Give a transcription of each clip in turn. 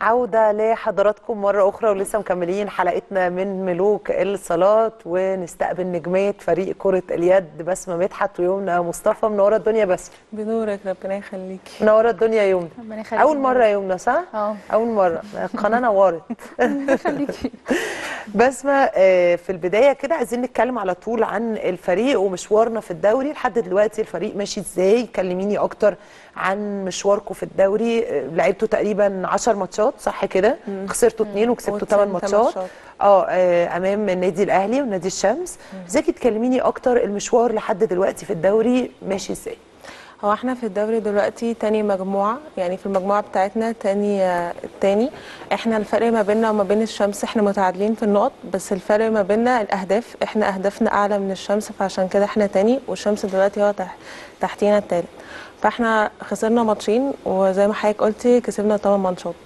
عودة لحضراتكم مرة أخرى ولسه مكملين حلقتنا من ملوك الصلاة ونستقبل نجمات فريق كرة اليد بسمة مدحت ويمنى مصطفى منورة الدنيا بس بنورك ربنا يخليكي منورة الدنيا يمنى ربنا يخليكي أول مرة يمنى صح؟ اه أول مرة القناة نورت يخليكي بسمة آه، في البداية كده عايزين نتكلم على طول عن الفريق ومشوارنا في الدوري لحد دلوقتي الفريق ماشي ازاي كلميني أكتر عن مشواركم في الدوري آه، لعبتوا تقريبا 10 ماتشات صح كده خسرتوا اثنين وكسبتوا وكسبنا 8 تمن ماتشات ماتشات. اه آه، امام النادي الاهلي ونادي الشمس ازيكي تكلميني اكتر المشوار لحد دلوقتي في الدوري ماشي ازاي هو احنا في الدوري دلوقتي تاني مجموعة يعني في المجموعة بتاعتنا تاني آه، التاني احنا الفرق ما بيننا وما بين الشمس احنا متعادلين في النقط بس الفرق ما بيننا الاهداف احنا اهدافنا اعلى من الشمس فعشان كده احنا تاني والشمس دلوقتي هو تحت تحتينا التالت فاحنا خسرنا ماتشين وزي ما حضرتك قلتي كسبنا 8 ماتشات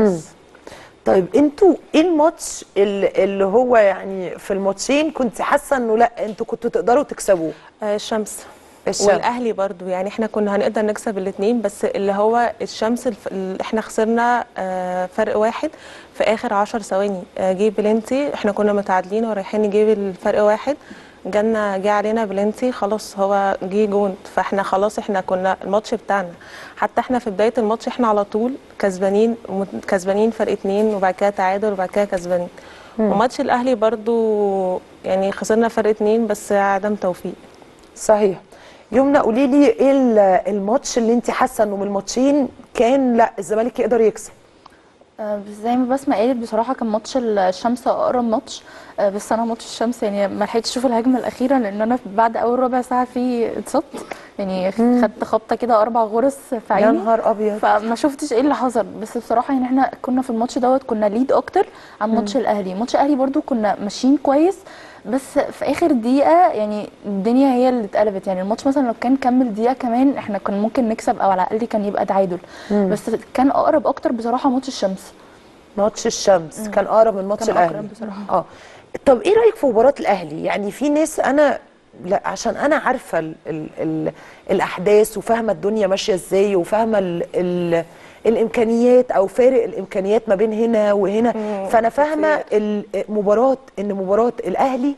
طيب انتوا ايه الماتش اللي, اللي هو يعني في الماتشين كنت حاسه انه لا انتوا كنتوا تقدروا تكسبوه آه، الشمس الشمس. والاهلي برضو يعني احنا كنا هنقدر نكسب الاثنين بس اللي هو الشمس الف... اللي احنا خسرنا آه، فرق واحد في اخر عشر ثواني آه، جه بلنتي احنا كنا متعادلين ورايحين نجيب الفرق واحد جالنا جه علينا بلنتي خلاص هو جه جون فاحنا خلاص احنا كنا الماتش بتاعنا حتى احنا في بدايه الماتش احنا على طول كسبانين مت- كسبانين فرق اتنين وبعد كده تعادل وبعد كده كسبانين وماتش الاهلي برضو يعني خسرنا فرق اتنين بس عدم توفيق صحيح يمنى قولي لي ايه ال- الماتش اللي انت حاسه انه من الماتشين كان لا الزمالك يقدر يكسب آه، بس زي ما بسمة قالت بصراحة كان ماتش الشمس أقرب ماتش آه، بس أنا ماتش الشمس يعني ما لحقتش أشوف الهجمة الأخيرة لأن أنا بعد أول ربع ساعة فيه اتصبت يعني خدت خبطة كده أربع غرز في يا عيني نهار ابيض فما شفتش ايه اللي حصل بس بصراحه يعني احنا كنا في الماتش دوت كنا ليد اكتر عن ماتش الاهلي ماتش الاهلي برضو كنا ماشيين كويس بس في اخر دقيقه يعني الدنيا هي اللي اتقلبت يعني الماتش مثلا لو كان كمل دقيقه كمان احنا كان ممكن نكسب او على الاقل كان يبقى تعادل بس كان اقرب اكتر بصراحه ماتش الشمس ماتش الشمس كان اقرب من ماتش كان الاهلي أقرب بصراحة. اه طب ايه رايك في مباراه الاهلي يعني في ناس انا لا عشان انا عارفه ال ال ال الاحداث وفاهمه الدنيا ماشيه ازاي وفاهمه ال ال الامكانيات او فارق الامكانيات ما بين هنا وهنا فانا فاهمه المباراه ان مباراه الاهلي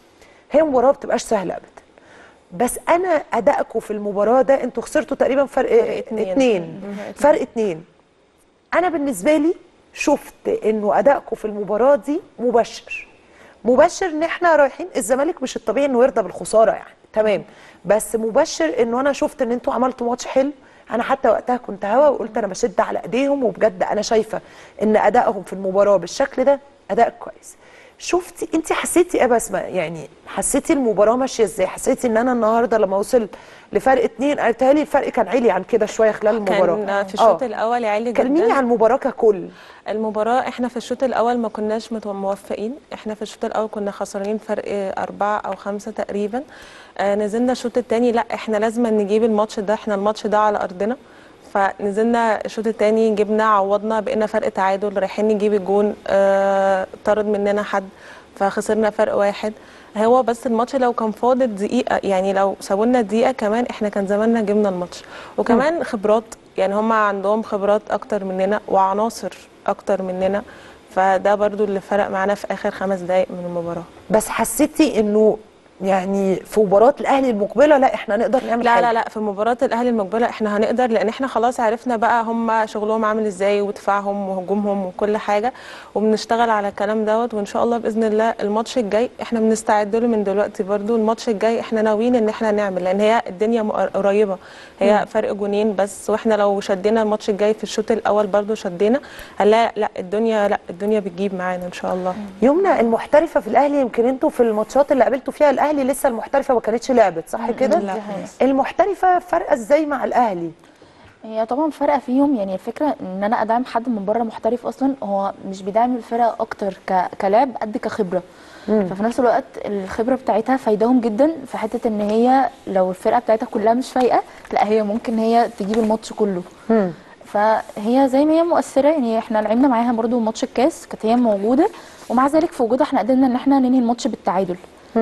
هي مباراه ما بتبقاش سهله ابدا بس انا ادائكم في المباراه ده انتوا خسرتوا تقريبا فرق, فرق اتنين. اتنين فرق اتنين انا بالنسبه لي شفت انه ادائكم في المباراه دي مبشر مبشر ان احنا رايحين الزمالك مش الطبيعي انه يرضى بالخساره يعني تمام بس مبشر انه انا شفت ان انتوا عملتوا ماتش حلو انا حتى وقتها كنت هوا وقلت انا بشد على ايديهم وبجد انا شايفه ان ادائهم في المباراه بالشكل ده اداء كويس شفتي انت حسيتي ايه يا بسمه يعني حسيتي المباراه ماشيه ازاي حسيتي ان انا النهارده لما وصل لفرق اتنين قلتها لي الفرق كان عالي عن كده شويه خلال المباراه كان في الشوط آه. الاول عالي جدا كلميني عن المباراه ككل المباراة احنا في الشوط الأول ما كناش متو- موفقين احنا في الشوط الأول كنا خسرانين فرق أربعة أو خمسة تقريبا آه نزلنا الشوط التاني لا احنا لازم نجيب الماتش ده احنا الماتش ده على أرضنا فنزلنا الشوط التاني جبنا عوضنا بقينا فرق تعادل رايحين نجيب الجون آه طرد مننا حد فخسرنا فرق واحد هو بس الماتش لو كان فاضل دقيقة يعني لو سابولنا دقيقة كمان احنا كان زماننا جبنا الماتش وكمان خبرات يعني هم عندهم خبرات أكتر مننا وعناصر أكتر مننا فده برضو اللي فرق معانا في آخر خمس دقايق من المباراة بس حسيتي انه يعني في مباراه الاهلي المقبله لا احنا نقدر نعمل لا حاجه لا لا في مباراة الأهلي المقبلة احنا هنقدر لأن احنا خلاص عرفنا بقى هم شغلهم عامل ازاي ودفاعهم وهجومهم وكل حاجة وبنشتغل على الكلام دوت وإن شاء الله بإذن الله الماتش الجاي احنا بنستعد له من دلوقتي برضو الماتش الجاي احنا ناويين إن احنا نعمل لأن هي الدنيا مقر- قريبة هي فرق جونين بس واحنا لو شدينا الماتش الجاي في الشوط الأول برضو شدينا هنلاقي لا الدنيا لا الدنيا بتجيب معانا إن شاء الله يمنى المحترفه في الاهلي يمكن انتوا في الماتشات اللي قابلتوا فيها الاهلي لسه المحترفه ما كانتش لعبت صح كده لا. المحترفه فارقه ازاي مع الاهلي هي طبعا فرقه فيهم يعني الفكره ان انا ادعم حد من بره محترف اصلا هو مش بيدعم الفرقه اكتر ك... كلعب قد كخبره ففي نفس الوقت الخبره بتاعتها فايداهم جدا في حته ان هي لو الفرقه بتاعتها كلها مش فايقه لا هي ممكن هي تجيب الماتش كله فهي زي ما هي مؤثره يعني احنا لعبنا معاها برضو ماتش الكاس كانت هي موجوده ومع ذلك في وجودها احنا قدرنا ان احنا ننهي الماتش بالتعادل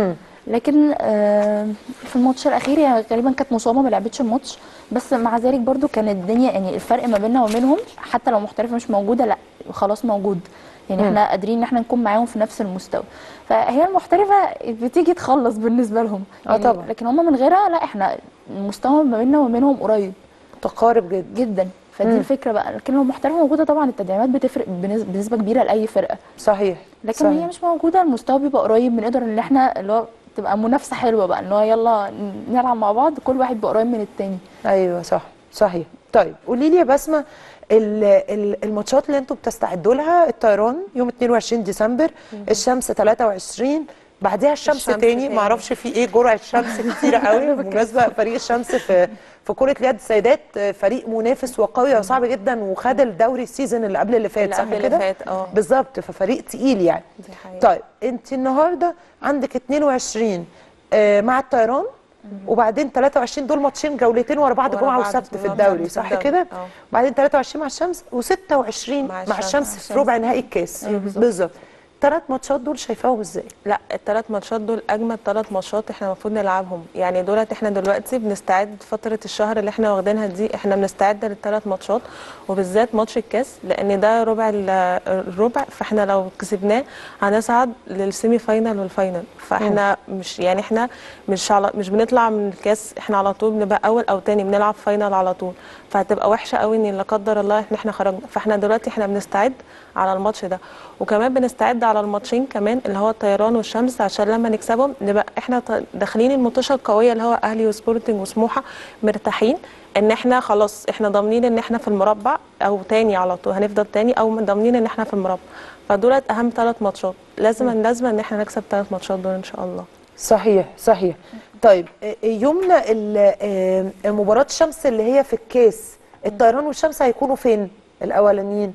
لكن آه، في الماتش الاخير هي غالبا كانت مصابه ما لعبتش الماتش بس مع ذلك برضو كانت الدنيا يعني الفرق ما بيننا وبينهم حتى لو محترفه مش موجوده لا خلاص موجود يعني احنا قادرين ان احنا نكون معاهم في نفس المستوى فهي المحترفه بتيجي تخلص بالنسبه لهم آه يعني طبعا. لكن هم من غيرها لا احنا المستوى ما بيننا وبينهم قريب متقارب جدا جدا فدي مم. الفكره بقى لكن لو محترفه موجوده طبعا التدعيمات بتفرق بنس- بنسبه كبيره لاي فرقه صحيح لكن صحيح. هي مش موجوده المستوى بيبقى قريب بنقدر ان احنا اللي هو تبقى منافسه حلوه بقى ان هو يلا نلعب مع بعض كل واحد يبقى قريب من التاني ايوه صح صحيح طيب قولي لي يا بسمه ال- ال- الماتشات اللي انتوا بتستعدوا لها الطيران يوم 22 ديسمبر الشمس 23 بعديها الشمس, الشمس تاني تاني. ما اعرفش في ايه جرعه شمس كتيره قوي بالمناسبه فريق الشمس في في كره اليد السيدات فريق منافس وقوي وصعب جدا وخد الدوري السيزون اللي قبل اللي فات اللي صح قبل اللي كده فات، اه. بالظبط ففريق تقيل يعني دي حقيقة. طيب انت النهارده عندك 22 آه، مع الطيران وبعدين 23 دول ماتشين جولتين ورا بعض ورا جمعه بعض، وسبت في جمعة الدوري وسبت في صح الدوري، كده اه. وبعدين 23 مع الشمس و26 مع, مع مع الشمس. الشمس في مع ربع نهائي الكاس بالظبط ثلاث ماتشات دول شايفاهم ازاي لا الثلاث ماتشات دول اجمد ثلاث ماتشات احنا المفروض نلعبهم يعني دولت احنا دلوقتي بنستعد فتره الشهر اللي احنا واخدينها دي احنا بنستعد للثلاث ماتشات وبالذات ماتش الكاس لان ده ربع ال- الربع فاحنا لو كسبناه هنصعد للسيمي فاينال والفاينال فاحنا مش يعني احنا مش على مش بنطلع من الكاس احنا على طول بنبقى اول او تاني بنلعب فاينال على طول فهتبقى وحشه قوي ان لا قدر الله ان احنا خرجنا فاحنا دلوقتي احنا بنستعد على الماتش ده وكمان بنستعد على الماتشين كمان اللي هو الطيران والشمس عشان لما نكسبهم نبقى احنا ط- داخلين الماتشة القوية اللي هو اهلي وسبورتنج وسموحة مرتاحين ان احنا خلاص احنا ضامنين ان احنا في المربع او تاني على طول هنفضل تاني او ضامنين ان احنا في المربع فدولت اهم ثلاث ماتشات لازم لازم ان احنا نكسب ثلاث ماتشات دول ان شاء الله صحيح صحيح طيب آه، يومنا ال- آه، مباراه الشمس اللي هي في الكاس الطيران والشمس هيكونوا فين الاولانيين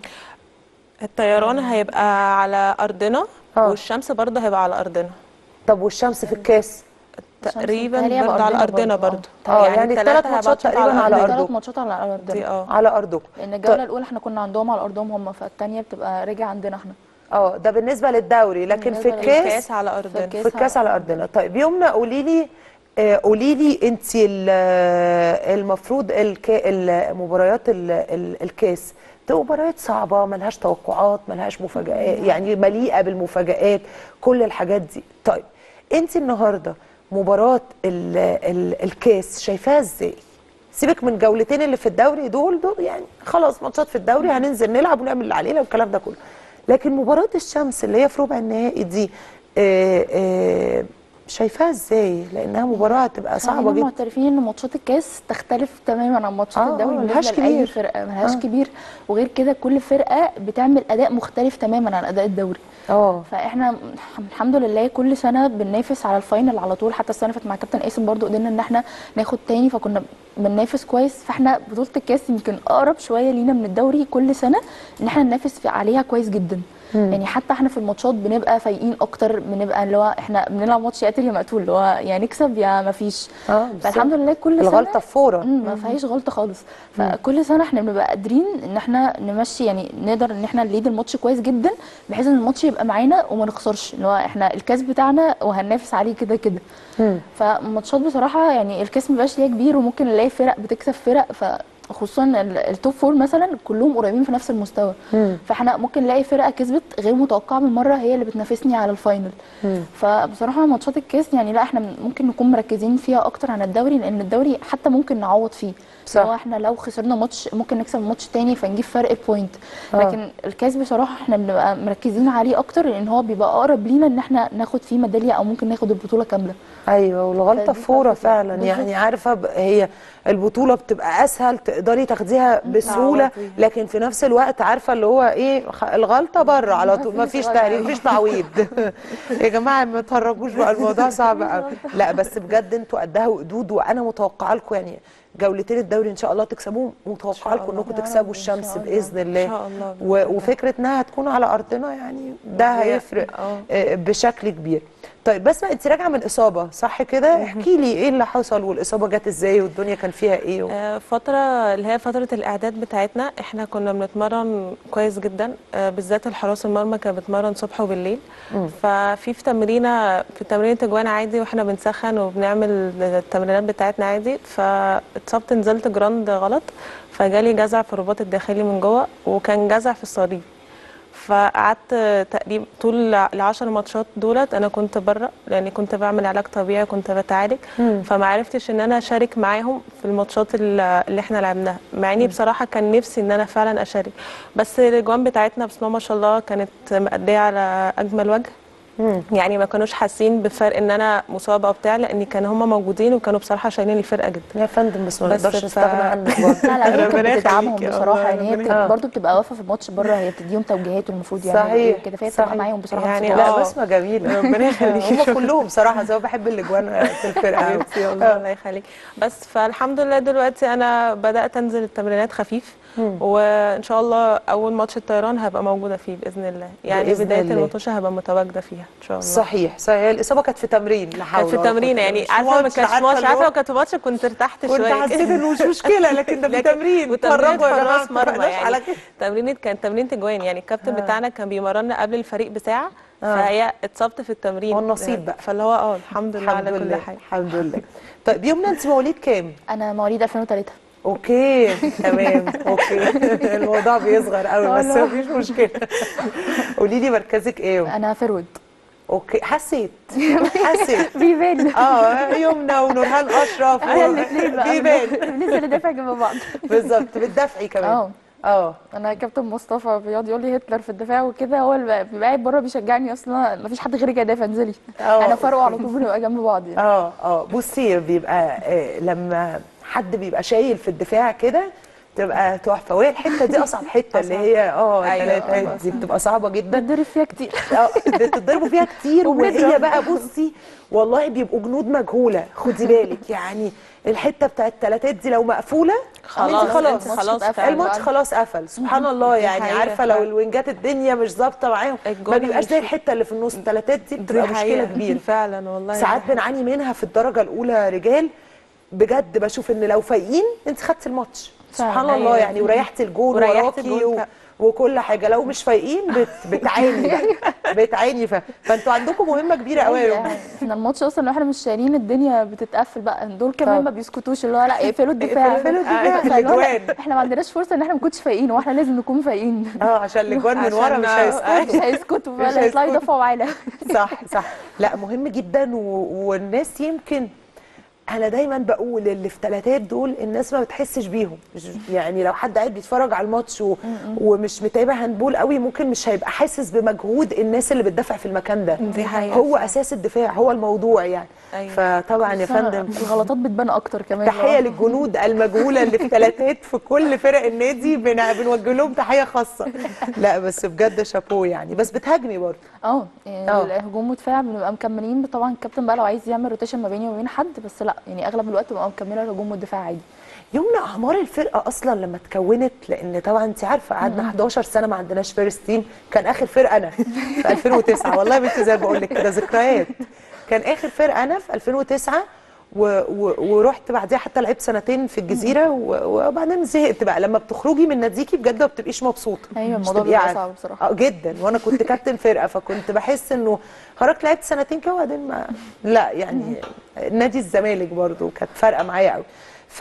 الطيران هيبقى على ارضنا اه. والشمس برضه هيبقى على ارضنا طب والشمس في الكاس تقريبا متهيألي هيبقى برضه على أرضنا ارضنا برضه، برضه اه. يعني التلات التلاتة ماتشات هيبقى تقريبا على أرضنا. أرضه. ثلاث ماتشات على ارضنا دي اه على ارضكم لان الجوله الاولى احنا كنا عندهم على ارضهم هم فالثانيه بتبقى راجع عندنا احنا اه ده بالنسبه للدوري لكن في بالنسبة الكاس الكاس على ارضنا الكاس في الكاس على ارضنا طيب يومنا قولي لي آه، قولي لي انت ال- آه، المفروض الكا- المباريات ال- ال- الكاس تبقى مباريات صعبه ملهاش توقعات ملهاش مفاجآت يعني مليئه بالمفاجآت كل الحاجات دي طيب انت النهارده مباراه ال ال الكاس شايفاها ازاي سيبك من جولتين اللي في الدوري دول دول يعني خلاص ماتشات في الدوري هننزل نلعب ونعمل اللي علينا والكلام ده كله لكن مباراة الشمس اللي هي في ربع النهائي دي آه، آه، شايفاها ازاي لانها مباراة هتبقى صعبة خلينا جدا معترفين ان ماتشات الكاس تختلف تماما عن ماتشات آه، الدوري ملهاش بالنسبه لاي كبير. فرقه ملهاش آه. كبير وغير كده كل فرقه بتعمل اداء مختلف تماما عن اداء الدوري اه فاحنا الحمد لله كل سنه بننافس على الفاينل على طول حتى السنه اللي فاتت مع كابتن قاسم برضو قدرنا ان احنا ناخد تاني فكنا بننافس كويس فاحنا بطوله الكاس يمكن اقرب شويه لينا من الدوري كل سنه ان احنا ننافس في عليها كويس جدا يعني حتى احنا في الماتشات بنبقى فايقين اكتر بنبقى اللي هو احنا بنلعب ماتش يا قاتل يا مقتول اللي هو يا نكسب يا ما فيش اه بالظبط. فالحمد لله كل سنه الغلطة فورا مم، ما فيهاش غلطه خالص فكل سنه احنا بنبقى قادرين ان احنا نمشي يعني نقدر ان احنا نليد الماتش كويس جدا بحيث ان الماتش يبقى معانا وما نخسرش اللي هو احنا الكاس بتاعنا وهننافس عليه كده كده فماتشات بصراحه يعني الكاس مبقاش ليها كبير وممكن نلاقي فرق بتكسب فرق ف خصوصا ال- التوب فور مثلا كلهم قريبين في نفس المستوى فاحنا ممكن نلاقي فرقه كسبت غير متوقعه من مره هي اللي بتنافسني على الفاينل فبصراحه ماتشات الكاس يعني لا احنا ممكن نكون مركزين فيها اكتر عن الدوري لان الدوري حتى ممكن نعوض فيه صح. لو احنا لو خسرنا ماتش ممكن نكسب ماتش تاني فنجيب فرق بوينت آه. لكن الكاس بصراحه احنا بنبقى مركزين عليه اكتر لان هو بيبقى اقرب لينا ان احنا ناخد فيه ميداليه او ممكن ناخد البطوله كامله ايوه والغلطة فدي فورا فرق فعلا بالظبط. يعني عارفة ب- هي البطولة بتبقى اسهل تقدري تاخديها بسهولة تعوضي. لكن في نفس الوقت عارفة اللي هو ايه خ- الغلطة بره على طول ما مفيش فيش غلطة. تهريب مفيش تعويض يا جماعة ما تهرجوش بقى الموضوع صعب قوي لا بس بجد انتوا قدها وقدود وانا متوقعة لكم يعني جولتين الدوري ان شاء الله تكسبوهم متوقعة لكم الله. انكم يا رب تكسبوا إن الشمس شاء الله. باذن الله إن شاء الله و- وفكرة انها هتكون على ارضنا يعني ده هي- هيفرق اه. آه، بشكل كبير طيب بسمة انت راجعه من اصابه صح كده احكي لي ايه اللي حصل والاصابه جت ازاي والدنيا كان فيها ايه و... آه، فترة اللي هي فترة الإعداد بتاعتنا احنا كنا بنتمرن كويس جدا آه، بالذات الحراس المرمى كانت بتمرن صبح وبالليل ففي في تمرينة في تمرينة اجوان عادي واحنا بنسخن وبنعمل التمرينات بتاعتنا عادي فاتصبت نزلت جراند غلط فجالي جزع في الرباط الداخلي من جوه وكان جزع في الصليب فقعدت تقريبا طول العشر ماتشات دولت انا كنت بره لاني كنت بعمل علاج طبيعي كنت بتعالج فما عرفتش ان انا اشارك معاهم في الماتشات ال- اللي احنا لعبناها مع اني بصراحه كان نفسي ان انا فعلا اشارك بس الاجوان بتاعتنا بسم الله ما شاء الله كانت مأديه على اجمل وجه يعني ما كانوش حاسين بفرق ان انا مصابه او بتاع لان كانوا هم موجودين وكانوا بصراحه شايلين الفرقه جدا يا فندم بس ما بس نقدرش ف- نستغنى عنك برضه لا لا هي ربنا كانت بتدعمهم يخليك يا بصراحه الله، يعني هي ربنا كانت يخليك. برضه بتبقى واقفه في الماتش بره هي بتديهم توجيهات والمفروض يعملوا صحيح، ايه وكده فهي بتبقى صحيح. معاهم بصراحه يعني في لا الصراحة. آه. بسمة جميله ربنا يخليك هم كلهم بصراحه زي ما بحب الاجوان في الفرقه أوي. حبيبتي والله الله يخليك بس فالحمد لله دلوقتي انا بدات انزل التمرينات خفيف وان شاء الله اول ماتش الطيران هبقى موجوده فيه باذن الله يعني بإذن بدايه الله. المطوشه هبقى متواجده فيها ان شاء الله صحيح صحيح الاصابه كانت في تمرين لا حول كانت في ولا قوة التمرين إلا يعني بالله. عارفه ما ماتش، كانش ماتش اللي عارفه هو لو كانت ماتش كنت ارتحت كنت شويه حسيت انه مش مشكله لكن ده في لكن- تمرين وتمرين اتفرجوا يا جماعه حراس مرمى اتفرجناش يعني على كده تمرين كانت تمرين تجوان يعني الكابتن بتاعنا كان بيمرنا قبل الفريق بساعه آه. فهي اتصبت في التمرين هو النصيب بقى. فاللي هو اه الحمد لله الحمد على كل لله حاجه الحمد لله طيب يمنى انت مواليد كام؟ انا مواليد 2003 اوكي تمام اوكي الموضوع بيصغر قوي بس والله. مفيش مشكله قولي لي مركزك ايه؟ انا فرود اوكي حسيت حسيت بيبان اه يمنى ونورهان اشرف انا و- الاثنين بقى بيبان بننزل ندافع جنب بعض بالظبط بتدافعي كمان اه اه انا كابتن مصطفى بيقعد يقول لي هتلر في الدفاع وكده هو اللي بيبقى قاعد بره بيشجعني اصلا مفيش حد غيري يدافع انزلي اه. انا فاروق على طول بنبقى جنب بعض يعني اه اه بصي بيبقى آه لما حد بيبقى شايل في الدفاع كده تبقى تحفه وهي الحته دي اصعب حته اللي هي اه أيوة، الثلاثات دي بتبقى صعبه جدا بتضرب فيها كتير اه بتضربوا فيها كتير وهي وبنضرب. بقى بصي والله بيبقوا جنود مجهوله خدي بالك يعني الحته بتاعت الثلاثات دي لو مقفوله خلاص انت خلاص انت خلاص اتقفل. فعلا. الماتش خلاص قفل سبحان الله دي يعني حقيقة عارفه لو فعلا. الوينجات الدنيا مش ظابطه معاهم ما الجون بيبقاش زي هيشوط. الحته اللي في النص الثلاثات دي دي بتبقى مشكله حقيقة. كبيره فعلا والله ساعات دي بنعاني منها في الدرجه الاولى رجال بجد بشوف ان لو فايقين انت خدتي الماتش فعلا. سبحان الله أيوة. يعني وريحتي الجون وريحتي وراكي الجون و... فعلا. وكل حاجه لو مش فايقين بت... بتعاني بقى بتعاني ف... فانتوا عندكم مهمه كبيره قوي يا يعني احنا الماتش اصلا لو احنا مش شايلين الدنيا بتتقفل بقى دول كمان طب. ما بيسكتوش اللي هو لا اقفلوا الدفاع اقفلوا الدفاع، فاللي هو لا، الأجوان. احنا ما عندناش فرصه ان احنا ما نكونش فايقين واحنا لازم نكون فايقين اه عشان الاجوان من عشان ورا مش ما- هيسكتوا مش هيسكتوا مش فلا يطلعوا هيسكتوا. يدافعوا معانا صح صح لا مهم جدا و... والناس يمكن انا دايما بقول اللي في ثلاثات دول الناس ما بتحسش بيهم مش- يعني لو حد قاعد بيتفرج على الماتش و... ومش متابع هاندبول قوي ممكن مش هيبقى حاسس بمجهود الناس اللي بتدافع في المكان ده دي حقيقة هو فعلا. اساس الدفاع هو الموضوع يعني أيوة. فطبعا يا بس أنا فندم الغلطات بتبان اكتر كمان تحيه للجنود المجهوله اللي في ثلاثات في كل فرق النادي بن... بنوجه لهم تحيه خاصه لا بس بجد شابوه يعني بس بتهاجمي برضه اه يعني اه. الهجوم والدفاع بنبقى مكملين طبعا الكابتن بقى لو عايز يعمل روتيشن ما بيني وما بين حد بس لا يعني اغلب الوقت ببقى مكمله الهجوم والدفاع عادي يمنى اعمار الفرقه اصلا لما اتكونت لان طبعا انت عارفه قعدنا 11 سنه ما عندناش فيرست تيم كان اخر فرقه انا في 2009 والله بنت زي ما بقول لك كده ذكريات كان اخر فرقه انا في 2009 و... و... ورحت بعديها حتى لعبت سنتين في الجزيره و... وبعدين زهقت بقى لما بتخرجي من ناديكي بجد ما بتبقيش مبسوطه ايوه مش الموضوع تبقي بيبقى عارفة. صعب بصراحه اه جدا وانا كنت كابتن فرقه فكنت بحس انه خرجت لعبت سنتين كده وبعدين ما لا يعني نادي الزمالك برضو كانت فارقه معايا قوي ف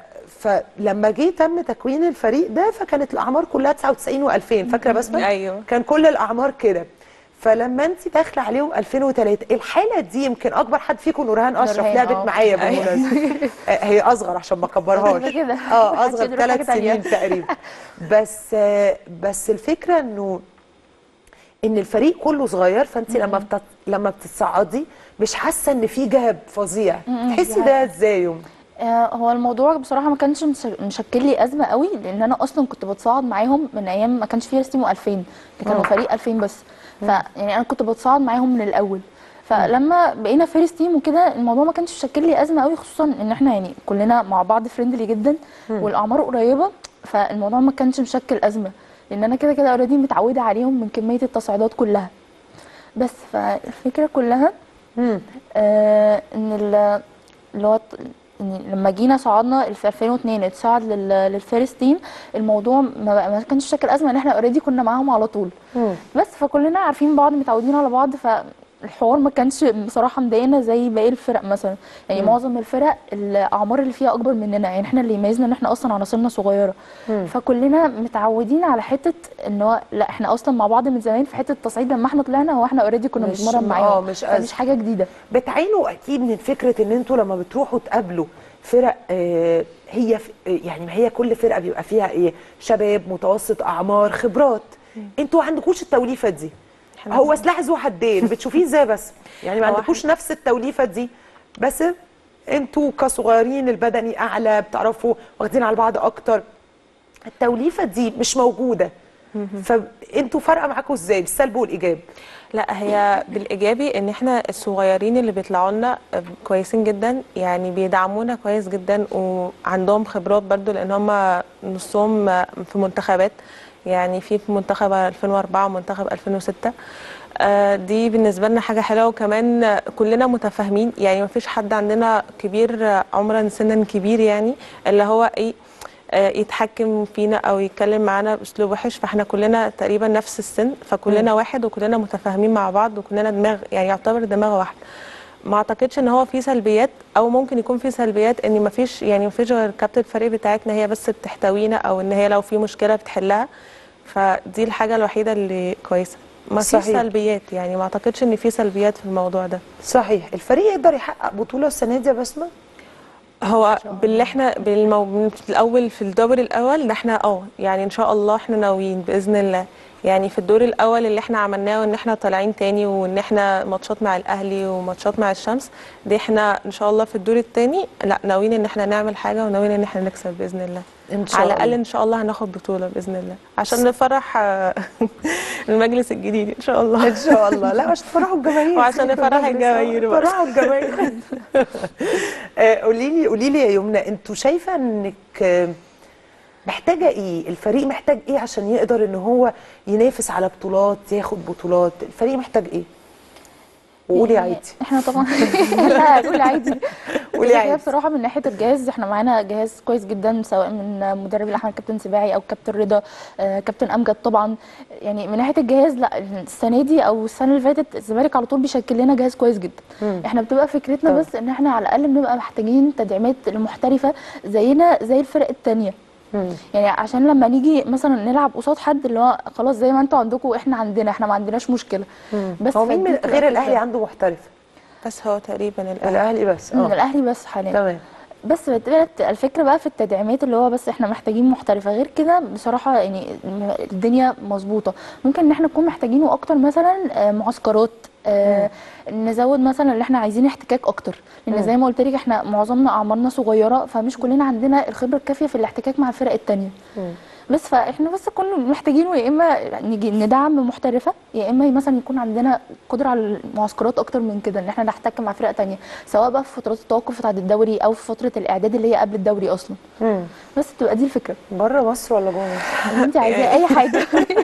فلما جه تم تكوين الفريق ده فكانت الاعمار كلها 99 و2000 فاكره بسمه أيوة. كان كل الاعمار كده فلما انت داخله عليهم 2003 الحاله دي يمكن اكبر حد فيكم نورهان اشرف نورهان، لعبت اه. معايا بالمناسبه آه، هي اصغر عشان ما اكبرهاش كده كده. اه محدش اصغر يدرك حاجة ثلاث تانية. سنين تقريبا بس آه، بس الفكره انه ان الفريق كله صغير فانت لما بتت... لما بتتصعدي مش حاسه ان في جاب فظيع تحسي دي ده ازاي يوم آه، هو الموضوع بصراحه ما كانش مش- مشكل لي ازمه قوي لان انا اصلا كنت بتصاعد معاهم من ايام ما كانش فيه رستيمو 2000 كانوا مم. فريق 2000 بس ف يعني انا كنت بتصاعد معاهم من الاول فلما بقينا فيرست تيم وكده الموضوع ما كانش مشكل لي ازمه قوي خصوصا ان احنا يعني كلنا مع بعض فريندلي جدا والاعمار قريبه فالموضوع ما كانش مشكل ازمه لان انا كده كده اوريدي متعوده عليهم من كميه التصعيدات كلها بس فالفكره كلها آه ان ال- اللي هو ط- إن لما جينا صعدنا في 2002 اتصعد لل- للفيرست تيم الموضوع ما, ما كانش شكل ازمه ان احنا اوريدي كنا معاهم على طول بس فكلنا عارفين بعض متعودين على بعض فالحوار ما كانش بصراحه مضايقنا زي باقي الفرق مثلا يعني معظم الفرق الاعمار اللي فيها اكبر مننا يعني احنا اللي يميزنا ان احنا اصلا عناصرنا صغيره فكلنا متعودين على حته ان هو لا احنا اصلا مع بعض من زمان في حته التصعيد لما احنا طلعنا هو احنا اوريدي كنا مش- بنتمرن آه، معاهم مش فمش أزمة. حاجه جديده بتعينوا اكيد من فكره ان انتوا لما بتروحوا تقابلوا فرق آه، هي ف- آه، يعني ما هي كل فرقه بيبقى فيها ايه شباب متوسط اعمار خبرات انتوا ما عندكوش التوليفه دي إحنا هو سلاح ذو حدين بتشوفيه ازاي بس يعني ما هو عندكوش نفس التوليفه دي بس انتوا كصغيرين البدني اعلى بتعرفوا واخدين على بعض اكتر التوليفه دي مش موجوده فانتوا فارقه معاكم ازاي بالسلب والايجاب لا هي بالايجابي ان احنا الصغيرين اللي بيطلعوا لنا كويسين جدا يعني بيدعمونا كويس جدا وعندهم خبرات برضو لان هم نصهم في منتخبات يعني في في منتخب 2004 ومنتخب 2006 آه، دي بالنسبه لنا حاجه حلوه وكمان كلنا متفاهمين يعني ما فيش حد عندنا كبير عمرا سنا كبير يعني اللي هو ايه آه، يتحكم فينا او يتكلم معانا باسلوب وحش فاحنا كلنا تقريبا نفس السن فكلنا واحد وكلنا متفاهمين مع بعض وكلنا دماغ يعني يعتبر دماغ واحده ما اعتقدش ان هو في سلبيات او ممكن يكون في سلبيات ان ما فيش يعني ما فيش غير كابتن الفريق بتاعتنا هي بس بتحتوينا او ان هي لو في مشكله بتحلها فدي الحاجه الوحيده اللي كويسه ما فيش صحيح. سلبيات يعني ما اعتقدش ان في سلبيات في الموضوع ده صحيح الفريق يقدر يحقق بطوله السنه دي يا بسمه هو باللي احنا بالمو... من الاول في الدور الاول ده احنا اه يعني ان شاء الله احنا ناويين باذن الله يعني في الدور الاول اللي احنا عملناه وان احنا طالعين تاني وان احنا ماتشات مع الاهلي وماتشات مع الشمس دي احنا ان شاء الله في الدور التاني لا ناويين ان احنا نعمل حاجه وناويين ان احنا نكسب باذن الله إن شاء على الاقل الله. ان شاء الله هناخد بطوله باذن الله عشان نفرح آه، المجلس الجديد ان شاء الله ان شاء الله لا عشان تفرحوا الجماهير وعشان نفرح الجماهير بقى. فرحوا الجماهير آه، قولي لي قولي لي يا يمنى انتوا شايفه انك آه، محتاجه ايه الفريق محتاج ايه عشان يقدر ان هو ينافس على بطولات ياخد بطولات الفريق محتاج ايه وقولي يعني عادي احنا طبعا لا قولي عادي قولي هي عادي. بصراحه من ناحيه الجهاز احنا معانا جهاز كويس جدا سواء من مدرب الاحمد كابتن سباعي او كابتن رضا آه، كابتن امجد طبعا يعني من ناحيه الجهاز لا السنه دي او السنه اللي فاتت الزمالك على طول بيشكل لنا جهاز كويس جدا احنا بتبقى فكرتنا طبعا. بس ان احنا على الاقل بنبقى محتاجين تدعيمات لمحترفه زينا زي الفرق التانيه يعني عشان لما نيجي مثلا نلعب قصاد حد اللي هو خلاص زي ما انتوا عندكم احنا عندنا احنا ما عندناش مشكله بس هو مين فدي من بتبقى غير فكرة. الاهلي عنده محترف بس هو تقريبا الاهلي الاهلي بس من اه الاهلي بس حاليا تمام بس بتبقى الفكره بقى في التدعيمات اللي هو بس احنا محتاجين محترفه غير كده بصراحه يعني الدنيا مظبوطه ممكن ان احنا نكون محتاجينه اكتر مثلا آه، معسكرات آه، نزود مثلا اللي احنا عايزين احتكاك اكتر لان زي ما قلت لك احنا معظمنا اعمارنا صغيره فمش كلنا عندنا الخبره الكافيه في الاحتكاك مع الفرق التانيه بس فاحنا بس كنا محتاجينه يا اما نيجي ندعم محترفه يا اما مثلا يكون عندنا قدره على المعسكرات اكتر من كده ان احنا نحتك مع فرق تانية سواء بقى في فترات التوقف بتاعه الدوري او في فتره الاعداد اللي هي قبل الدوري اصلا مم. بس تبقى دي الفكره بره مصر ولا جوه مصر اللي انت عايزاه اي حاجه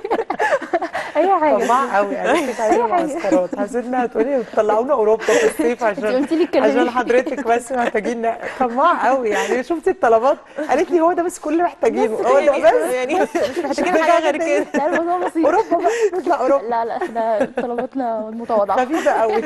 اي حاجه طماع قوي عرفتك عايزه معسكرات حسيت انها هتقولي طلعونا اوروبا في الصيف عشان قلتي لي اتكلمي. عشان حضرتك بس محتاجين طماع قوي يعني شفتي الطلبات قالت لي هو ده بس كل اللي محتاجينه هو ده بس يعني مش محتاجين حاجه غير كده لا الموضوع بسيط اوروبا بقى نطلع اوروبا لا لا احنا طلباتنا متواضعه خفيفه قوي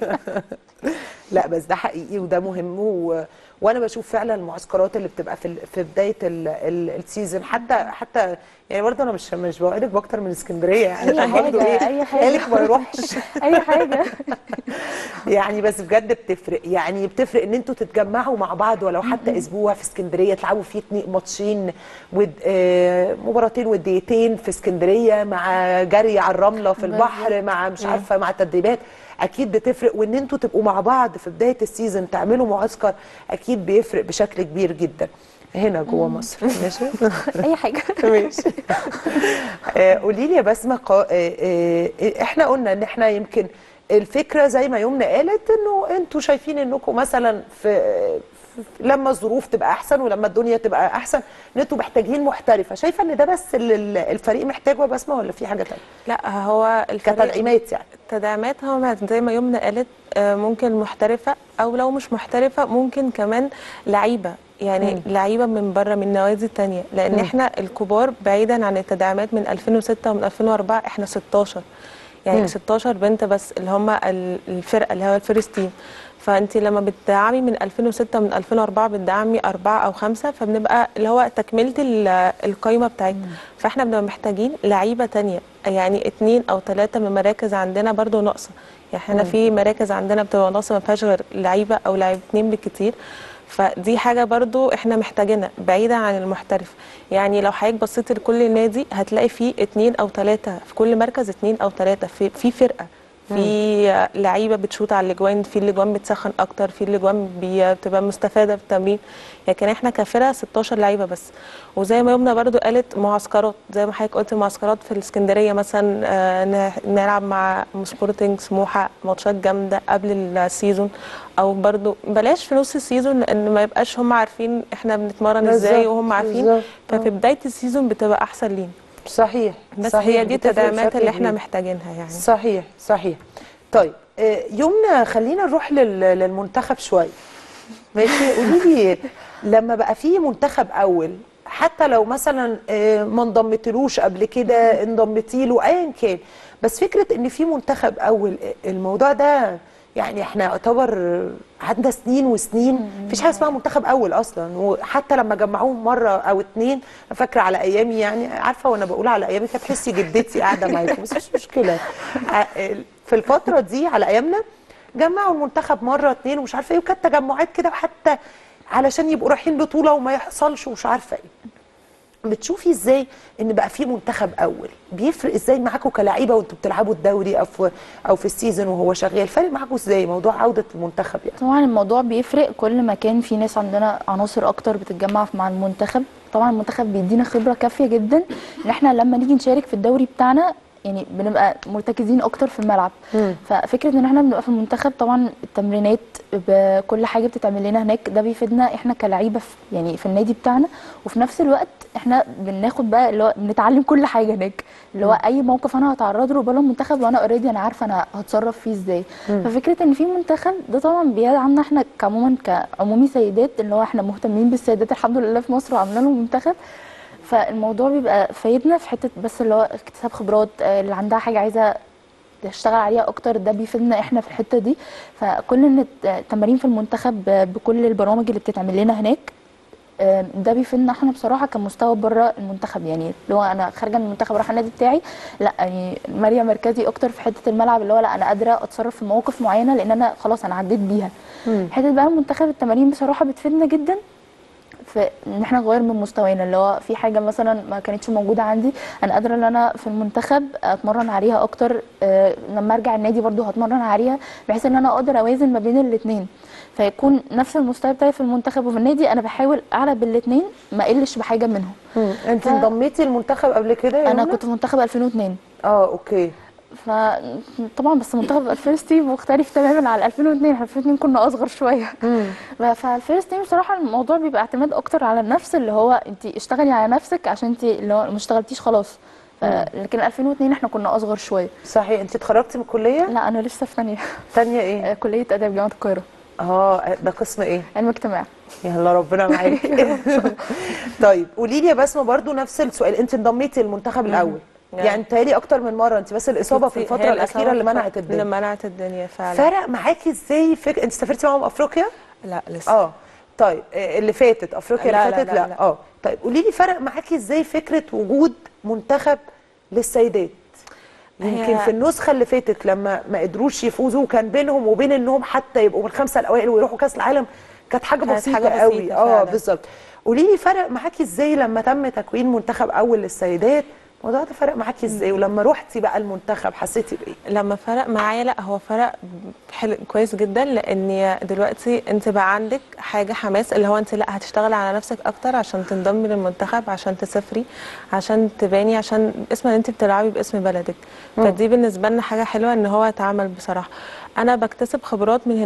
لا بس ده حقيقي وده مهم و... وانا بشوف فعلا المعسكرات اللي بتبقى في ال... في بدايه ال... ال... السيزون حتى حتى يعني برضه انا مش مش بوعدك باكتر من اسكندريه يعني أي عشان برضه حاجة، ايه أي حاجة. قالك ما يروحش اي حاجه يعني بس بجد بتفرق يعني بتفرق ان انتوا تتجمعوا مع بعض ولو حتى اسبوع في اسكندريه تلعبوا فيه اتنين- ماتشين ود آه، مباراتين وديتين في اسكندريه مع جري على الرمله في البحر مع مش عارفه مع تدريبات اكيد بتفرق وان انتوا تبقوا مع بعض في بدايه السيزون تعملوا معسكر اكيد بيفرق بشكل كبير جدا هنا جوه مصر ماشي اي حاجه ماشي آه، قولي لي يا بسمه قا- آه، آه، احنا قلنا ان احنا يمكن الفكره زي ما يمنى قالت انه انتوا شايفين انكم مثلا في لما الظروف تبقى احسن ولما الدنيا تبقى احسن ان انتوا محتاجين محترفه شايفه ان ده بس اللي ال- الفريق محتاجه يا بسمه ولا في حاجه تانية لا هو الفريق كتدعيمات يعني تدعيمات هو زي ما يمنى قالت آه، ممكن محترفة أو لو مش محترفة ممكن كمان لعيبة يعني لعيبة من بره من نوادي تانية لأن احنا الكبار بعيدا عن التدعيمات من 2006 ومن 2004 احنا 16 يعني 16 بنت بس اللي هم ال- الفرقة اللي هو الفيرست تيم فانت لما بتدعمي من 2006 ومن 2004 بتدعمي أربعة أو خمسة فبنبقى اللي هو تكملة ال- القايمة بتاعتنا فاحنا بنبقى محتاجين لعيبة تانية يعني اتنين أو ثلاثة من مراكز عندنا برضو ناقصة يعني احنا في مراكز عندنا بتبقى ناقصة ما فيهاش غير لعيبة أو لعيبتين بالكتير فدي حاجة برضو احنا محتاجينها بعيدا عن المحترف يعني لو حضرتك بصيت لكل نادي هتلاقي فيه اتنين أو ثلاثة في كل مركز اتنين أو ثلاثة في, في فرقة في لعيبه بتشوط على الاجوان في الاجوان بتسخن اكتر في الاجوان بي- بتبقى مستفاده في التمرين لكن احنا كفرقه 16 لعيبه بس وزي ما يمنى برضو قالت معسكرات زي ما حضرتك قلت معسكرات في الاسكندريه مثلا آه، ن- نلعب مع سبورتنج سموحه ماتشات جامده قبل السيزون او برضو بلاش في نص السيزون لان ما يبقاش هم عارفين احنا بنتمرن ازاي بالظبط، وهم عارفين بالظبط. ففي بدايه السيزون بتبقى احسن لينا صحيح بس صحيح هي دي بتفرق التدعيمات بشكل اللي احنا كبير. محتاجينها يعني صحيح صحيح طيب آه، يمنى خلينا نروح لل- للمنتخب شويه ماشي قولي لي لما بقى في منتخب اول حتى لو مثلا آه، ما انضمتلوش قبل كده انضمتي له ايا كان بس فكره ان في منتخب اول آه، الموضوع ده يعني احنا يعتبر عندنا سنين وسنين مفيش حاجه اسمها منتخب اول اصلا وحتى لما جمعوهم مره او اتنين أنا فاكره على ايامي يعني عارفه وانا بقول على ايامي كانت تحسي جدتي قاعده معاكم بس مش مشكله ع- في الفتره دي على ايامنا جمعوا المنتخب مره اتنين ومش عارفه ايه وكانت تجمعات كده وحتى علشان يبقوا رايحين بطوله وما يحصلش ومش عارفه ايه بتشوفي ازاي ان بقى في منتخب اول بيفرق ازاي معاكم كلاعيبه وانتوا بتلعبوا الدوري او في او في السيزون وهو شغال فارق معاكم ازاي موضوع عوده المنتخب يعني طبعا الموضوع بيفرق كل ما كان في ناس عندنا عناصر اكتر بتتجمع مع المنتخب طبعا المنتخب بيدينا خبره كافيه جدا ان احنا لما نيجي نشارك في الدوري بتاعنا يعني بنبقى مرتكزين اكتر في الملعب ففكره ان احنا بنبقى في المنتخب طبعا التمرينات بكل حاجه بتتعمل لنا هناك ده بيفيدنا احنا كلعيبه في يعني في النادي بتاعنا وفي نفس الوقت احنا بناخد بقى اللي هو بنتعلم كل حاجه هناك اللي هو اي موقف انا هتعرض له بره المنتخب وانا اوريدي انا عارفه انا هتصرف فيه ازاي ففكره ان في منتخب ده طبعا بيدعمنا احنا كعموما كعمومي سيدات اللي هو احنا مهتمين بالسيدات الحمد لله في مصر وعاملين لهم منتخب فالموضوع بيبقى فايدنا في حته بس اللي هو اكتساب خبرات آه، اللي عندها حاجه عايزه تشتغل عليها اكتر ده بيفيدنا احنا في الحته دي فكل ان الت- التمارين في المنتخب ب- بكل البرامج اللي بتتعمل لنا هناك آه، ده بيفيدنا احنا بصراحه كمستوى بره المنتخب يعني اللي هو انا خارجه من المنتخب رايحه النادي بتاعي لا يعني مريم مركزي اكتر في حته الملعب اللي هو لا انا قادره اتصرف في مواقف معينه لان انا خلاص انا عديت بيها حته بقى المنتخب التمارين بصراحه بتفيدنا جدا في ان احنا نغير من مستوانا اللي هو في حاجه مثلا ما كانتش موجوده عندي انا قادره ان انا في المنتخب اتمرن عليها اكتر آه، لما ارجع النادي برضو هتمرن عليها بحيث ان انا اقدر اوازن ما بين الاثنين فيكون نفس المستوى بتاعي في المنتخب وفي النادي انا بحاول اعلى بالاثنين ما اقلش بحاجه منهم انت ف- انضميتي المنتخب قبل كده يا انا يمنى؟ كنت في منتخب 2002 اه اوكي فطبعا بس منتخب الفيرست تيم مختلف تماما على 2002 احنا 2002 كنا اصغر شويه فالفيرست تيم بصراحه الموضوع بيبقى اعتماد اكتر على النفس اللي هو انت اشتغلي على نفسك عشان انت اللي هو ما اشتغلتيش خلاص ف- لكن 2002 احنا كنا اصغر شويه صحيح انت اتخرجتي من الكليه لا انا لسه في ثانيه تانية ايه كليه اداب جامعه القاهره اه ده قسم ايه علم اجتماع يلا ربنا معاك طيب قولي لي يا بسمه برضو نفس السؤال انت انضميتي للمنتخب الاول نعم. يعني تهيألي اكتر من مره انت بس الاصابه في هي الفتره الإصابة الاخيره اللي في الف- منعت الدنيا اللي منعت الدنيا فعلا فرق معاكي ازاي فك... انت سافرتي معاهم افريقيا لا لسه اه طيب آه، اللي فاتت افريقيا لا، اللي لا، فاتت لا، لا, لا. اه طيب قولي لي فرق معاكي ازاي فكره وجود منتخب للسيدات يمكن هي- في النسخه اللي فاتت لما ما قدروش يفوزوا وكان بينهم وبين انهم حتى يبقوا من الخمسه الاوائل ويروحوا كاس العالم كانت حاجه كانت بسيطه حاجة قوي بسيطة اه فعلا. بالظبط قولي لي فرق معاكي ازاي لما تم تكوين منتخب اول للسيدات الموضوع ده فرق معاكي ازاي ولما روحتي بقى المنتخب حسيتي بايه لما فرق معايا لا هو فرق حلو كويس جدا لان دلوقتي انت بقى عندك حاجه حماس اللي هو انت لا هتشتغلي على نفسك اكتر عشان تنضمي للمنتخب عشان تسافري عشان تباني عشان اسم اللي انت بتلعبي باسم بلدك فدي بالنسبه لنا حاجه حلوه ان هو اتعمل بصراحه انا بكتسب خبرات من هناك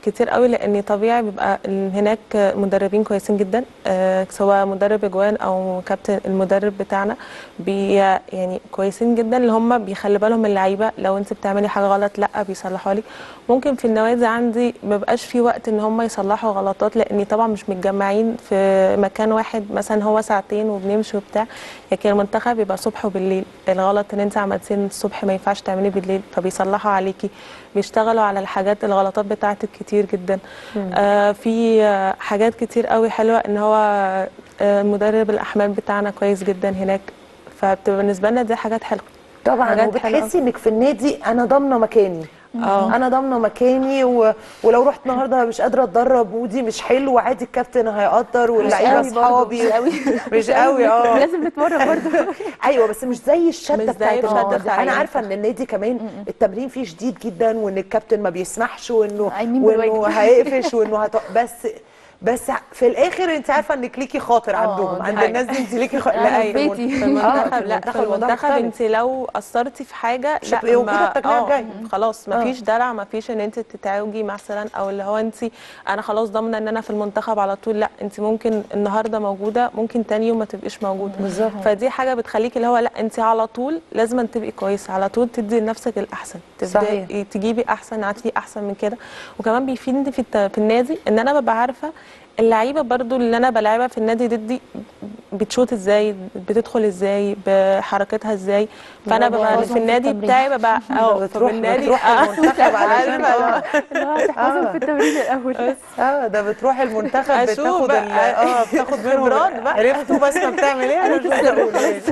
كتير قوي لان طبيعي بيبقى ال- هناك مدربين كويسين جدا آه، سواء مدرب اجوان او كابتن المدرب بتاعنا بي يعني كويسين جدا اللي هم بيخلي بالهم من اللعيبه لو انت بتعملي حاجه غلط لا بيصلحوا لك ممكن في النوادي عندي ما بقاش في وقت ان هم يصلحوا غلطات لاني طبعا مش متجمعين في مكان واحد مثلا هو ساعتين وبنمشي وبتاع لكن المنتخب بيبقى صبح وبالليل الغلط اللي انت عملتيه الصبح ما ينفعش تعمليه بالليل فبيصلحوا عليكي بيشتغلوا على الحاجات الغلطات بتاعتك كتير جدا آه في آه حاجات كتير قوي حلوه ان هو آه مدرب الاحمال بتاعنا كويس جدا هناك فبتبقى بالنسبه لنا دي حاجات حلوه طبعا حاجات حلوة. وبتحسي انك في النادي انا ضامنه مكاني اه انا ضامنه مكاني و... ولو رحت النهارده مش قادره اتدرب ودي مش حلو عادي الكابتن هيقدر واللعيبه قوي برضه، اصحابي مش قوي. مش قوي اه لازم نتمرن برضه ايوه بس مش زي الشده مش زي بتاعت الشدة النهارده بتاعت انا النهارده. عارفه ان النادي كمان التمرين فيه شديد جدا وان الكابتن ما بيسمحش وانه قايمين وانه بالواجب. هيقفش وانه هت... بس بس في الاخر انت عارفه انك ليكي خاطر عندهم دي عند حاجة. الناس دي انت ليكي خاطر أنا لا في في المن- بيتي. في آه، المنتخب في لا في المنتخب الموضوع المنتخب مختلف. انت لو قصرتي في حاجه مش لا هتبقي موجودة ما- التجميع آه، الجاي. خلاص ما فيش دلع ما فيش ان انت تتعوجي مثلا او اللي هو انت انا خلاص ضامنه ان انا في المنتخب على طول لا انت ممكن النهارده موجوده ممكن تاني يوم ما تبقيش موجوده بالظبط. فدي حاجه بتخليكي اللي هو لا انت على طول لازم تبقي كويسه على طول تدي لنفسك الاحسن صحيح. تبداي تجيبي احسن عادي احسن من كده وكمان بيفيدني في الت- في النادي ان انا ببقى عارفه اللعيبه برضو اللي انا بلعبها في النادي ضدي بتشوط ازاي بتدخل ازاي بحركتها ازاي فانا برافو ببقى عليك. في النادي التمرين. بتاعي ببقى اه بتروح في النادي بتروح آه. المنتخب علشان عارفة اه اللي هو هتحفظهم آه. في التمرين الاول اه ده بتروح المنتخب أشوف بتاخد بقى. ال- اه بتاخد منهم خبرات بقى. عرفتوا بس ما بتعمل ايه انا مش عايزه اقول ماشي.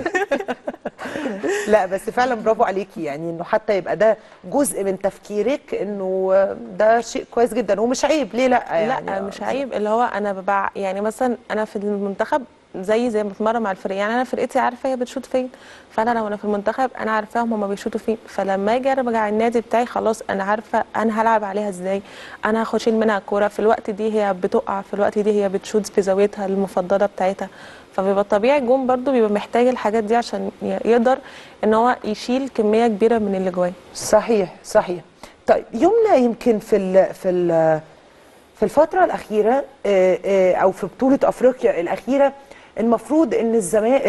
لا بس فعلا برافو عليكي يعني انه حتى يبقى ده جزء من تفكيرك انه ده شيء كويس جدا ومش عيب ليه لا يعني لا مش عيب اللي هو انا ببقى يعني مثلا انا في المنتخب زي زي ما بتمرن مع الفريق يعني انا فرقتي عارفه هي بتشوط فين فانا لو انا في المنتخب انا عارفاهم هما بيشوطوا فين فلما اجي ارجع النادي بتاعي خلاص انا عارفه انا هلعب عليها ازاي انا هاخد شيل منها الكوره في الوقت دي هي بتقع في الوقت دي هي بتشوط في زاويتها المفضله بتاعتها فبيبقى طبيعي الجون برضو بيبقى محتاج الحاجات دي عشان ي- يقدر ان هو يشيل كميه كبيره من اللي جواه صحيح صحيح طيب يمنى يمكن في ال في ال في الفترة الأخيرة آه، آه، أو في بطولة أفريقيا الأخيرة المفروض إن الزمالك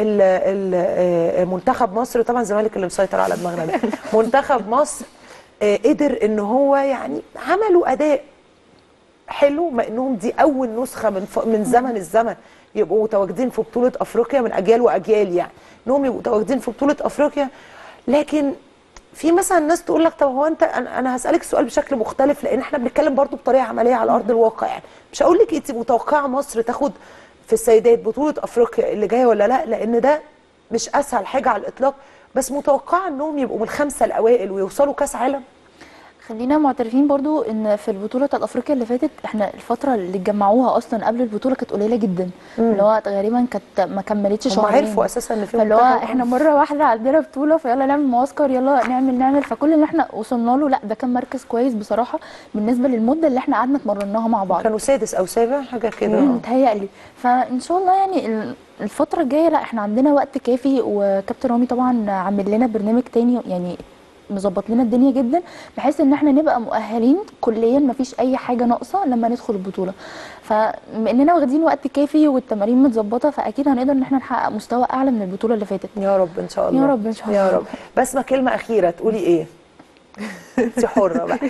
منتخب مصر طبعا الزمالك اللي مسيطر على دماغنا ده منتخب مصر آه، قدر إن هو يعني عملوا أداء حلو مع انهم دي اول نسخه من ف... من زمن الزمن يبقوا متواجدين في بطوله افريقيا من اجيال واجيال يعني انهم يبقوا متواجدين في بطوله افريقيا لكن في مثلا ناس تقول لك طب هو انت انا أنا هسالك سؤال بشكل مختلف لان احنا بنتكلم برضو بطريقه عمليه على ارض الواقع يعني مش هقول لك انت متوقعه مصر تاخد في السيدات بطوله افريقيا اللي جايه ولا لا لان ده مش اسهل حاجه على الاطلاق بس متوقعه انهم يبقوا من الخمسه الاوائل ويوصلوا كاس عالم خلينا معترفين برضو ان في البطوله بتاعت افريقيا اللي فاتت احنا الفتره اللي اتجمعوها اصلا قبل البطوله كانت قليله جدا اللي هو غالبا كانت ما كملتش هم شهرين عرفوا اساسا ان في فاللي هو منتخب. احنا مره واحده عندنا بطوله فيلا نعمل معسكر يلا نعمل نعمل فكل اللي احنا وصلنا له لا ده كان مركز كويس بصراحه بالنسبه للمده اللي احنا قعدنا اتمرناها مع بعض كانوا سادس او سابع حاجه كده مم، متهيألي فان شاء الله يعني ال- الفتره الجايه لا احنا عندنا وقت كافي وكابتن رامي طبعا عامل لنا برنامج تاني يعني مظبط لنا الدنيا جدا بحيث ان احنا نبقى مؤهلين كليا مفيش اي حاجه ناقصه لما ندخل البطوله فبما اننا واخدين وقت كافي والتمارين متظبطه فاكيد هنقدر ان احنا نحقق مستوى اعلى من البطوله اللي فاتت يا رب ان شاء الله يا رب إن شاء يا الله. رب بسمة كلمة أخيرة تقولي إيه؟ أنت حرة بقى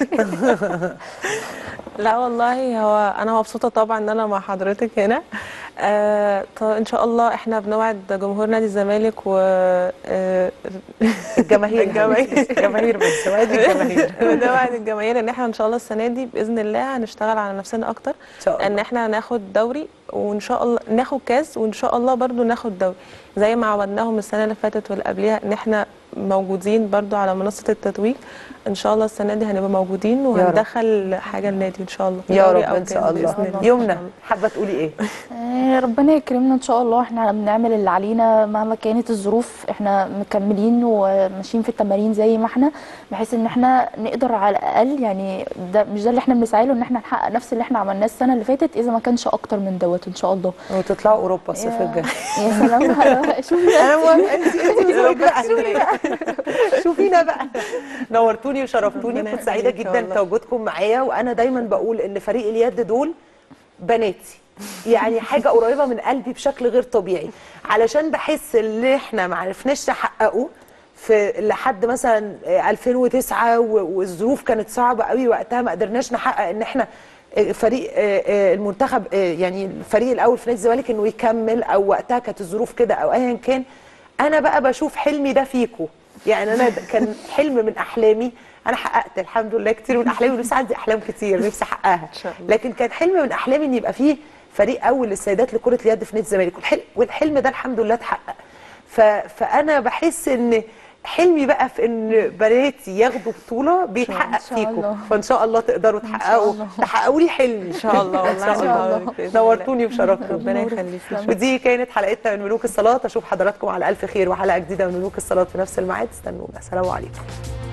لا والله هو انا مبسوطه طبعا ان انا مع حضرتك هنا آه طب ان شاء الله احنا بنوعد جمهور نادي الزمالك و آه الجماهير الجماهير. الجماهير بس وادي الجماهير بنوعد الجماهير ان احنا ان شاء الله السنه دي باذن الله هنشتغل على نفسنا اكتر إن شاء الله ان احنا ناخد دوري وان شاء الله ناخد كاس وان شاء الله برضو ناخد دوري زي ما عودناهم السنه اللي فاتت واللي قبلها ان احنا موجودين برضو على منصه التتويج ان شاء الله السنه دي هنبقى موجودين وهندخل حاجه النادي ان شاء الله يا دوري رب أو إن شاء كاس الله بإذن يمنى حابة تقولي إيه؟ آه، ربنا يكرمنا ان شاء الله احنا بنعمل اللي علينا مهما كانت الظروف احنا مكملين وماشيين في التمارين زي ما احنا بحيث ان احنا نقدر على الاقل يعني ده مش ده اللي احنا بنسعى له ان احنا نحقق نفس اللي احنا عملناه السنه اللي فاتت اذا ما كانش اكتر من دوت ان شاء الله وتطلعوا أوروبا الصيف يا- الجاي يا سلام شوفي أنا موافقة أنت أنت بقى شوفي بقى شوفينا هنا بقى نورتوني وشرفتوني ربنا كنت سعيده يخليك جدا والله. تواجدكم معايا وانا دايما بقول ان فريق اليد دول بناتي يعني حاجه قريبه من قلبي بشكل غير طبيعي علشان بحس اللي احنا ما عرفناش نحققه في لحد مثلا 2009 و- والظروف كانت صعبه قوي وقتها ما قدرناش نحقق ان احنا فريق المنتخب يعني الفريق الاول في نادي الزمالك انه يكمل او وقتها كانت الظروف كده او ايا كان انا بقى بشوف حلمي ده فيكو يعني انا ده كان حلم من احلامي انا حققت الحمد لله كتير من احلامي ولسه عندي احلام كتير نفسي احققها إن شاء الله. لكن كان حلم من احلامي ان يبقى فيه فريق اول للسيدات لكره اليد في نادي الزمالك والحلم, والحلم ده الحمد لله اتحقق ف... فانا بحس ان حلمي بقى في ان بناتي ياخدوا بطوله بيتحقق شاء فيكم الله. فان شاء الله تقدروا شاء تحققوا الله. تحققوا لي حلمي ان شاء الله والله إن شاء الله. بإذن الله. نورتوني وشرفتوني ربنا يخليك ودي كانت حلقتنا من ملوك الصلاه اشوف حضراتكم على الف خير وحلقه جديده من ملوك الصلاه في نفس الميعاد استنونا سلام عليكم